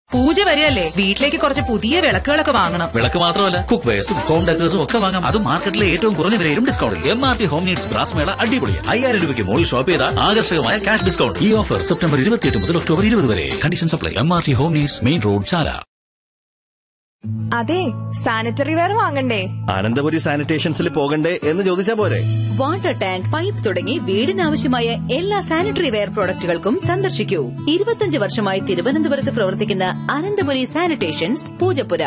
പൂജ വരെയല്ലേ വീട്ടിലേക്ക് കുറച്ച് പുതിയ വിളക്കുകളൊക്കെ വാങ്ങണം വിളക്ക് മാത്രമല്ല കുക്ക് വെയർസും ഹോം ഡെക്കേഴ്സും ഒക്കെ വാങ്ങാം അതും മാർക്കറ്റിലെ ഏറ്റവും കുറഞ്ഞ വിലയിലും ഡിസ്കൗണ്ടിൽ M R T home needs brass മേള അടിപൊളിയാണ് അയ്യായിരം രൂപയ്ക്ക് മുകളിൽ ഷോപ്പ് ചെയ്താൽ ആകർഷകമായ ക്യാഷ് ഡിസ്കൗണ്ട് ഈ ഓഫർ സെപ്റ്റംബർ ഇരുപത്തിയെട്ട് മുതൽ ഒക്ടോബർ ഇരുപത് വരെ condition supply M R T home needs main road Chala അതെ സാനിറ്ററി വെയർ വാങ്ങണ്ടേ അനന്തപുരി സാനിറ്റേഷൻസിൽ പോകണ്ടേ എന്ന് ചോദിച്ചാ പോരെ വാട്ടർ ടാങ്ക് പൈപ്പ് തുടങ്ങി വീടിനാവശ്യമായ എല്ലാ സാനിറ്ററി വെയർ പ്രോഡക്റ്റുകൾക്കും സന്ദർശിക്കൂ ഇരുപത്തിയഞ്ച് വർഷമായി തിരുവനന്തപുരത്ത് പ്രവർത്തിക്കുന്ന Ananthapuri sanitations Poojappura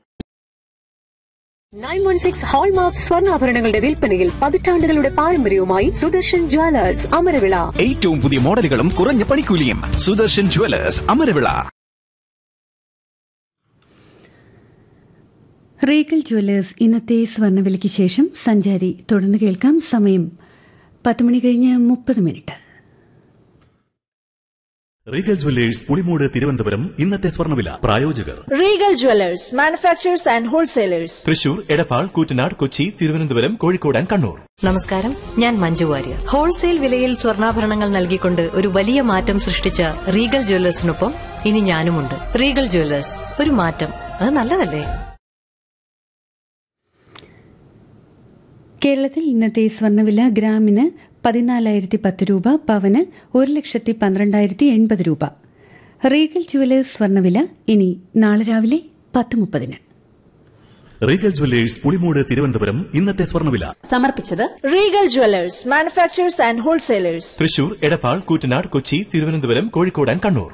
nine one six hallmark സ്വർണ്ണാഭരണങ്ങളുടെ വിൽപ്പനയിൽ പതിറ്റാണ്ടുകളുടെ പാരമ്പര്യവുമായി സുദർശൻ ജ്വല്ലേഴ്സ് അമരവിള ഏറ്റവും പുതിയ മോഡലുകളും കുറഞ്ഞ പണിക്കൂലിയും Sudarshan jewellers Amaravila Regal jewellers ഇന്നത്തെ സ്വർണ്ണവിലയ്ക്ക് ശേഷം സഞ്ചാരി തുടർന്ന് കേൾക്കാം സമയം പത്ത് മണി കഴിഞ്ഞ് മുപ്പത് minute Regal jewellers Pulimoodu Thiruvananthapuram ഇന്നത്തെ സ്വർണ്ണവില പ്രായോജകർ Regal jewellers manufacturers and wholesalers Thrissur Edappal Koottanad Kochi Thiruvananthapuram Kozhikode and Kannur നമസ്കാരം ഞാൻ മഞ്ജു വാര്യർ ഹോൾസെയിൽ വിലയിൽ സ്വർണ്ണാഭരണങ്ങൾ നൽകിക്കൊണ്ട് ഒരു വലിയ മാറ്റം സൃഷ്ടിച്ച റീഗൽ ജ്വല്ലേഴ്സിനൊപ്പം ഇനി ഞാനുമുണ്ട് റീഗൽ ജ്വല്ലേഴ്സ് ഒരു മാറ്റം അത് നല്ലതല്ലേ കേരളത്തിൽ ഇന്നത്തെ സ്വർണ്ണവില ഗ്രാമിന് പതിനാലായിരത്തി പത്ത് രൂപ പവന് ഒരു ലക്ഷത്തി പന്ത്രണ്ടായിരത്തി എൺപത് രൂപ റീഗൽ ജുവലേഴ്സ് സ്വർണ്ണവില ഇനി നാളെ രാവിലെ പത്ത് മുപ്പതിന് റീഗൽ ജ്വല്ലേഴ്സ് പുളിമൂട് തിരുവനന്തപുരം ഇന്നത്തെ സ്വർണ്ണവില സമർപ്പിച്ചത് Regal jewellers manufacturers and wholesalers Thrissur Edappal Koottanad Kochi Thiruvananthapuram Kozhikode and Kannur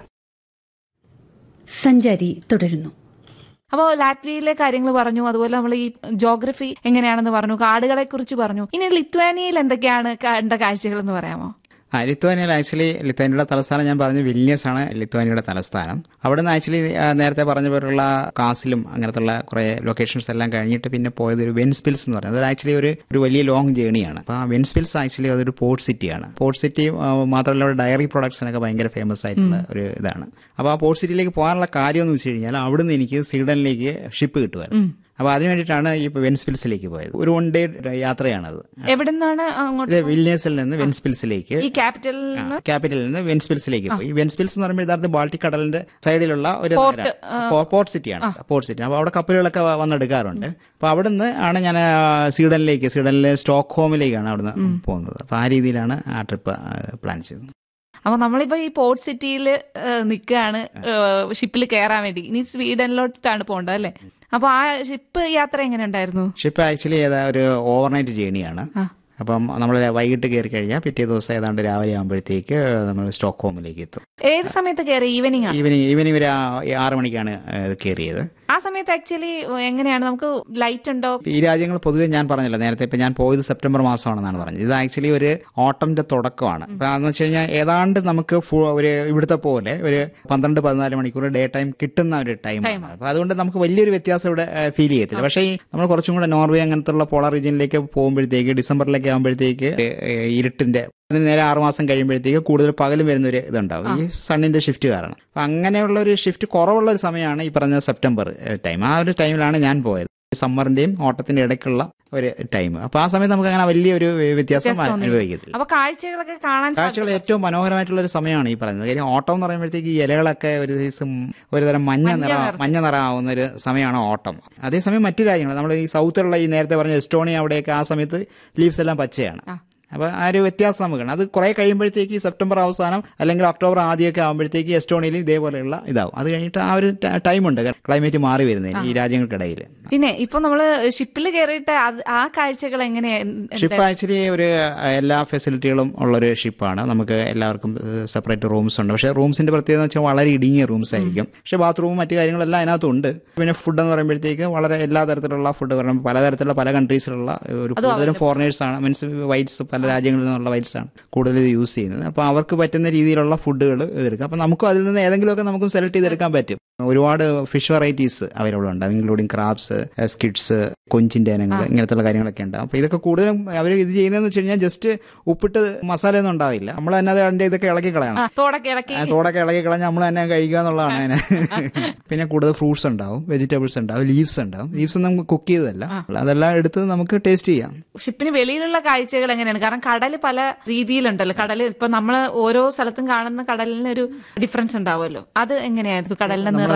സഞ്ചാരി തുടരുന്നു അപ്പോൾ ലാറ്റ്വിയയിലെ കാര്യങ്ങൾ പറഞ്ഞു അതുപോലെ നമ്മൾ ഈ ജോഗ്രഫി എങ്ങനെയാണെന്ന് പറഞ്ഞു കാടുകളെ കുറിച്ച് പറഞ്ഞു ഇനി ലിത്വാനിയയിൽ എന്തൊക്കെയാണ് കണ്ട കാഴ്ചകൾ എന്ന് പറയാമോ ആ ലിത്വാനിയയിൽ ആക്ച്വലി ലിത്വാനിയയുടെ തലസ്ഥാനം ഞാൻ പറഞ്ഞു വില്യസ് ആണ് ലിത്വാനിയയുടെ തലസ്ഥാനം അവിടെ നിന്ന് ആക്ച്വലി നേരത്തെ പറഞ്ഞ പോലുള്ള കാസിലും അങ്ങനത്തുള്ള കുറേ ലൊക്കേഷൻസ് എല്ലാം കഴിഞ്ഞിട്ട് പിന്നെ പോയത് ഒരു വെൻസ്പിൽസ് എന്ന് പറയുന്നത് അത് ആക്ച്വലി ഒരു ഒരു വലിയ ലോങ് ജേണിയാണ് അപ്പോൾ ആ വെൻസ്പിൽസ് ആക്ച്വലി അതൊരു പോർട്ട് സിറ്റിയാണ് പോർട്ട് സിറ്റി മാത്രമല്ല അവിടെ ഡയറി പ്രൊഡക്ട്സിനൊക്കെ ഭയങ്കര ഫേമസ് ആയിട്ടുള്ള ഒരു ഇതാണ് അപ്പോൾ ആ പോർട്ട് സിറ്റിയിലേക്ക് പോകാനുള്ള കാര്യം എന്ന് വെച്ച് കഴിഞ്ഞാൽ അവിടുന്ന് എനിക്ക് സ്വീഡനിലേക്ക് ഷിപ്പ് കിട്ടുമായിരുന്നു അപ്പോൾ അതിന് വേണ്ടിയിട്ടാണ് ഈ വെൻസ്പിൽസിലേക്ക് പോയത് ഒരു വൺ ഡേ യാത്രയാണത് എവിടെ നിന്നാണ് ഇത് അങ്ങോട്ട് വില്യസിൽ നിന്ന് വെൻസ്പിൽസിലേക്ക് ഈ ക്യാപിറ്റലിൽ നിന്ന് ക്യാപിറ്റലിൽ നിന്ന് വെൻസ്പിൽസിലേക്ക് പോയി ഈ വെൻസ്പിൽസ് എന്ന് പറയുമ്പോൾ യഥാർത്ഥ ബാൾട്ടിക് കടലിന്റെ സൈഡിലുള്ള ഒരു പോർട്ട്, നഗരമാണ്. പോ- പോർട്ട് സിറ്റിയാണ് പോർട്ട് സിറ്റി അപ്പോൾ അവിടെ കപ്പലുകളൊക്കെ വ- വന്നെടുക്കാറുണ്ട് അപ്പോൾ അവിടുന്ന് ആണ് ഞാൻ ആ, സ്വീഡനിലേക്ക് സ്വീഡനിലെ സ്റ്റോക്ക് ഹോമിലേക്കാണ് അവിടുന്ന് പോകുന്നത് അപ്പോൾ ആ രീതിയിലാണ് ആ ട്രിപ്പ് പ്ലാൻ ചെയ്തത് അപ്പൊ നമ്മളിപ്പോ ഈ പോർട്ട് സിറ്റിയിൽ നിൽക്കുകയാണ് ഷിപ്പിൽ കയറാൻ വേണ്ടി ഇനി സ്വീഡനിലോട്ടാണ് പോകേണ്ടത് അല്ലേ അപ്പൊ ആ ഷിപ്പ് യാത്ര എങ്ങനെ ഉണ്ടായിരുന്നു ഷിപ്പ് ആക്ച്വലി ഏതാ ഒരു ഓവർനൈറ്റ് ജേണിയാണ് അപ്പം നമ്മൾ വൈകിട്ട് കയറി കഴിഞ്ഞാൽ പിറ്റേ ദിവസം ഏതാണ്ട് രാവിലെ ആകുമ്പോഴത്തേക്ക് നമ്മൾ സ്റ്റോക്ക് ഹോമിലേക്ക് എത്തും ഏത് സമയത്ത് കയറി ഈവനിങ് ആണ് ഈവനിങ് ഈവനിങ് ഒരു ആ- ആറ് മണിക്കാണ് ഏഹ്, കയറിയത് ആ സമയത്ത് ആക്ച്വലി എങ്ങനെയാണ് നമുക്ക് ലൈറ്റ് ഉണ്ടോ ഈ രാജ്യങ്ങൾ പൊതുവെ ഞാൻ പറഞ്ഞല്ലോ നേരത്തെ ഇപ്പൊ ഞാൻ പോയത് സെപ്റ്റംബർ മാസമാണെന്നാണ് പറഞ്ഞത് ഇത് ആക്ച്വലി ഒരു ഓട്ടമിന്റെ തുടക്കമാണ് അപ്പൊ അതെന്ന് വെച്ച് കഴിഞ്ഞാൽ ഏതാണ്ട് നമുക്ക് ഫു- ഒരു ഇവിടുത്തെ പോലെ ഒരു പന്ത്രണ്ട് പതിനാല് മണിക്കൂർ ഡേ ടൈം കിട്ടുന്ന ഒരു ടൈമാണ് അപ്പൊ അതുകൊണ്ട് നമുക്ക് വലിയൊരു വ്യത്യാസം ഇവിടെ ഫീൽ ചെയ്യത്തില്ല പക്ഷേ ഈ നമ്മൾ കുറച്ചും കൂടെ നോർവേ അങ്ങനത്തുള്ള പോളാർ റീജിയനിലേക്ക് പോകുമ്പോഴത്തേക്ക് ഡിസംബറിലേക്ക് ആകുമ്പോഴത്തേക്ക് ഏഹ്, ഇരുട്ടിന്റെ അതിന് നേരെ ആറുമാസം കഴിയുമ്പോഴത്തേക്ക് കൂടുതൽ പകലും വരുന്ന ഒരു ഇതുണ്ടാവും ഈ സണ്ണിന്റെ ഷിഫ്റ്റ് കാരണം അപ്പൊ അങ്ങനെയുള്ള ഒരു ഷിഫ്റ്റ് കുറവുള്ള ഒരു സമയമാണ് ഈ പറഞ്ഞ സെപ്റ്റംബർ ടൈം ആ ഒരു ടൈമിലാണ് ഞാൻ പോയത് സമ്മറിന്റെയും ഓട്ടത്തിന്റെ ഇടയ്ക്കുള്ള ഒരു ടൈം അപ്പൊ ആ സമയത്ത് നമുക്ക് അങ്ങനെ വലിയൊരു വ്യത്യാസം വ്യത്യാസം തോന്നിയില്ല. അനുഭവിക്കത്തില്ല അപ്പൊ കാഴ്ചകളൊക്കെ കാണാൻ കാഴ്ചകൾ ഏറ്റവും മനോഹരമായിട്ടുള്ള ഒരു സമയമാണ് ഈ പറയുന്നത് കാര്യം ഓട്ടം എന്ന് പറയുമ്പോഴത്തേക്ക് ഈ ഇലകളൊക്കെ ഒരു ദിവസം ഒരുതരം മഞ്ഞ മഞ്ഞ നിറ നിറത്തിൽ. മഞ്ഞ നിറമാവുന്ന ഒരു സമയമാണ് ഓട്ടം അതേസമയം മറ്റു രാജ്യങ്ങൾ നമ്മൾ ഈ സൗത്തിലുള്ള ഈ നേരത്തെ പറഞ്ഞ എസ്റ്റോണിയ അവിടെയൊക്കെ ആ സമയത്ത് ലീവ്സ് എല്ലാം പച്ചയാണ് അപ്പൊ ആ ഒരു വ്യത്യാസം നമുക്ക് കാണാം അത് കുറെ കഴിയുമ്പോഴത്തേക്ക് ഈ സെപ്റ്റംബർ അവസാനം അല്ലെങ്കിൽ ഒക്ടോബർ ആദ്യമൊക്കെ ആകുമ്പോഴത്തേക്ക് എസ്റ്റോണിയയിൽ ഇതേപോലെയുള്ള ഇതാവും അത് കഴിഞ്ഞിട്ട് ആ ഒരു ടൈമുണ്ട് ക്ലൈമറ്റ് മാറി വരുന്നതിന് ഈ രാജ്യങ്ങൾക്കിടയിൽ പിന്നെ ഇപ്പൊ നമ്മള് ഷിപ്പിൽ കയറിയിട്ട് അത് ആ കാഴ്ചകൾ എങ്ങനെയാ ഷിപ്പ് ആക്ച്വലി ഒരു അഹ്, എല്ലാ ഫെസിലിറ്റികളും ഉള്ളൊരു ഷിപ്പാണ് നമുക്ക് എല്ലാവർക്കും സെപ്പറേറ്റ് റൂംസ് ഉണ്ട് പക്ഷേ റൂംസിന്റെ പ്രത്യേകത എന്ന് വെച്ചാൽ വളരെ ഇടുങ്ങിയ റൂംസ് ആയിരിക്കും പക്ഷേ ബാത്റൂമും മറ്റു കാര്യങ്ങളെല്ലാം അതിനകത്തുണ്ട് പിന്നെ ഫുഡ് എന്ന് പറയുമ്പോഴത്തേക്ക് വളരെ എല്ലാ തരത്തിലുള്ള ഫുഡ് പറയുമ്പോൾ പലതരത്തിലുള്ള പല കൺട്രീസിലുള്ള ഒരു കൂടുതലും ഫോറിനേഴ്സ് ആണ് മീൻസ് വൈറ്റ്സ് പല രാജ്യങ്ങളിൽ നിന്നുള്ള വൈറ്റ്സ് ആണ് കൂടുതൽ ഇത് യൂസ് ചെയ്യുന്നത് അപ്പോൾ അവർക്ക് പറ്റുന്ന രീതിയിലുള്ള ഫുഡുകൾ ഇതെടുക്കാം അപ്പോൾ നമുക്കും അതിൽ നിന്ന് ഏതെങ്കിലുമൊക്കെ നമുക്ക് സെലക്ട് ചെയ്തെടുക്കാൻ പറ്റും ഒരുപാട് ഫിഷ് വെറൈറ്റീസ് അവൈലബിൾ ഉണ്ട് ഇൻക്ലൂഡിങ് ക്രാബ്സ് സ്കിഡ്സ് കൊഞ്ചിന്റെ ഇനങ്ങൾ ഇങ്ങനത്തുള്ള കാര്യങ്ങളൊക്കെ ഉണ്ട് അപ്പോൾ ഇതൊക്കെ കൂടുതലും അവർ ഇത് ചെയ്യുന്നതെന്ന് വെച്ച് കഴിഞ്ഞാൽ ജസ്റ്റ് ഉപ്പിട്ട് മസാല ഒന്നും ഉണ്ടാവില്ല നമ്മൾ തന്നെ അത് അതിന്റെ ഇതൊക്കെ ഇളക്കി കളയണം തോടൊക്കെ ഇളക്കി ആ തോടൊക്കെ ഇളക്കി കളഞ്ഞ് നമ്മൾ തന്നെ കഴിക്കുക എന്നുള്ളതാണ് അതിന് പിന്നെ കൂടുതൽ ഫ്രൂട്ട്സ് ഉണ്ടാവും വെജിറ്റബിൾസ് ഉണ്ടാവും ലീവ്സ് ഉണ്ടാവും ലീവ്സ് നമുക്ക് കുക്ക് ചെയ്തതല്ല അതെല്ലാം എടുത്ത് നമുക്ക് ടേസ്റ്റ് ചെയ്യാം ഷിപ്പിന് വെളിയിലുള്ള കാഴ്ചകൾ എങ്ങനെയാണ് കാരണം കടൽ പല രീതിയിലുണ്ടല്ലോ കടൽ ഇപ്പൊ നമ്മൾ ഓരോ സ്ഥലത്തും കാണുന്ന കടലിന് ഒരു ഡിഫറൻസ് ഉണ്ടാവുമല്ലോ അത് എങ്ങനെയായിരുന്നു കടലിന്റെ നിറം